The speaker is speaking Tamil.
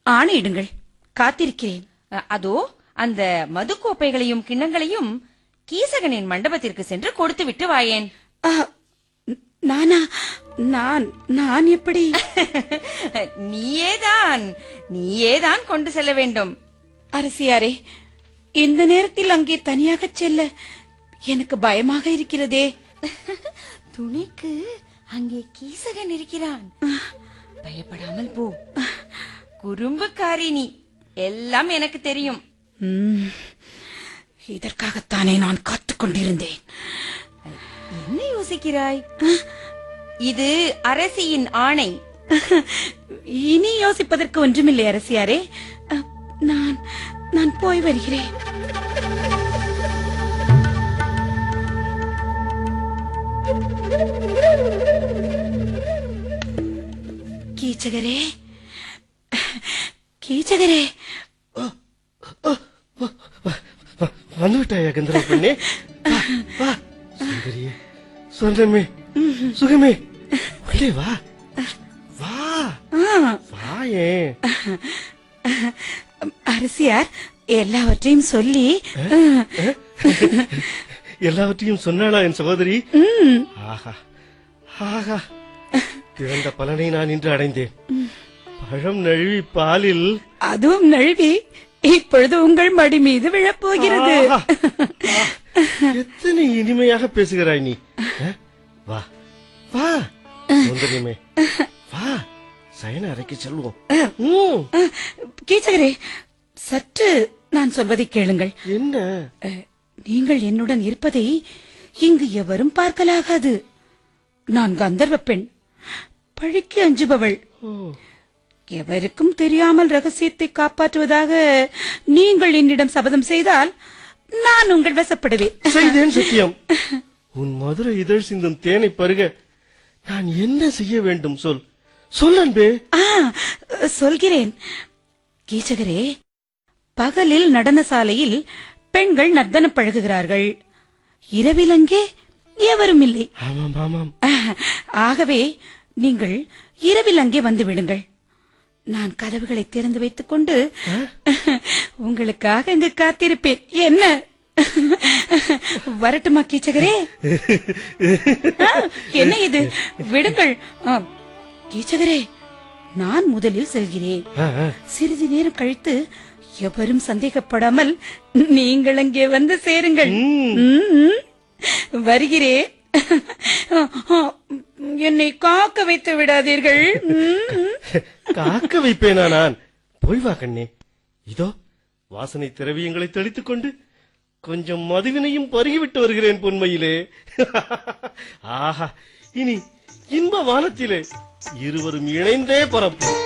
ஆணையிடுங்கள் காத்திருக்கிறேன் அ, அதோ அந்த மதுக்கோப்பைகளையும் கிண்ணங்களையும் கீசகனின் மண்டபத்திற்கு சென்று கொடுத்து விட்டு வாயேன் ஆ, ந- நானா நான் நான் எப்படி நீயேதான் நீயேதான் கொண்டு செல்ல வேண்டும் அரசியாரே இந்த நேரத்தில் அங்கே தனியாக செல்ல எனக்கு பயமாக இருக்கிறதே துணிக்கு அங்கே கீசகன் இருக்கிறான் பயப்படாமல் போ குறும்புக்காரி நீ எல்லாம் எனக்கு தெரியும் ம், இதற்காகத்தானே நான் காத்துக் கொண்டிருந்தேன் என்ன யோசிக்கிறாய் இது அரசியின் ஆணை இனி யோசிப்பதற்கு ஒன்றுமில்லை அரசியாரே அ, நான் நான் போய் வருகிறேன் கீச்சகரே கீச்சகரே வந்துவிட்டாயா கந்தரா பெண்ணே வா, வா சுந்தரியே சொன்னமே சுகமே உள்ளே வா வா ஆ, வாயே அரசியார் எல்லாவற்றையும் சொல்லி எல்லாவற்றையும் சொன்னாளா என் சகோதரி ம், ஆஹா ஆஹா இழந்த பலனை நான் இன்று அடைந்தேன் பழம் நழுவி பாலில் அதுவும் நழுவி இப்பொழுது உங்கள் மடி மீது விழப்போகிறது ஆஹா. ஆ, எத்தனை இனிமையாக பேசுகிறாய் நீ அஹ், வா வா சுந்தரியமே வா சயன அறைக்கு செல்வோம் ம், கீச்சகரே சற்று நான் சொல்வதை கேளுங்கள் என்ன அஹ், நீங்கள் என்னுடன் இருப்பதை இங்கு எவரும் பார்க்கலாகாது நான் கந்தர்வ பெண் பழிக்கு அஞ்சுபவள் ஓ, எவருக்கும் தெரியாமல் ரகசியத்தை காப்பாற்றுவதாக நீங்கள் என்னிடம் சபதம் செய்தால் நான் உங்கள் வசப்படுவேன் செய்தேன் சத்தியம் உன் மதுரை இதழ் சிந்தும் தேனை பருக நான் என்ன செய்ய வேண்டும் சொல் சொல் அன்பே ஆ சொல்கிறேன் கீச்சகரே பகலில் நடன சாலையில் பெண்கள் நர்த்தனம் பழகுகிறார்கள் இரவில் அங்கே எவரும் இல்லை ஆமாம் ஆமாம் ஆகவே நீங்கள் இரவில் அங்கே வந்து விடுங்கள் நான் கதவுகளை திறந்து வைத்துக் கொண்டு உங்களுக்காக இங்கு காத்திருப்பேன் என்ன வரட்டுமா கீச்சகரே ஆ, என்ன இது விடுங்கள் ஆ, கீச்சகரே நான் முதலில் செல்கிறேன் ஆ, ஆ. சிறிது நேரம் கழித்து எவரும் சந்தேகப்படாமல் நீங்கள் அங்கே வந்து சேருங்கள் ம், வருகிறேன் என்னை காக்க வைத்து விடாதீர்கள் ம். காக்க வைப்பேனா நான் போய் வா கண்ணே இதோ வாசனை திரவியங்களை தெளித்துக் கொண்டு கொஞ்சம் மதுவினையும் பருகிவிட்டு வருகிறேன் பொன்மையிலே ஆஹா இனி இன்ப வானத்திலே இருவரும் இணைந்தே பரப்போம்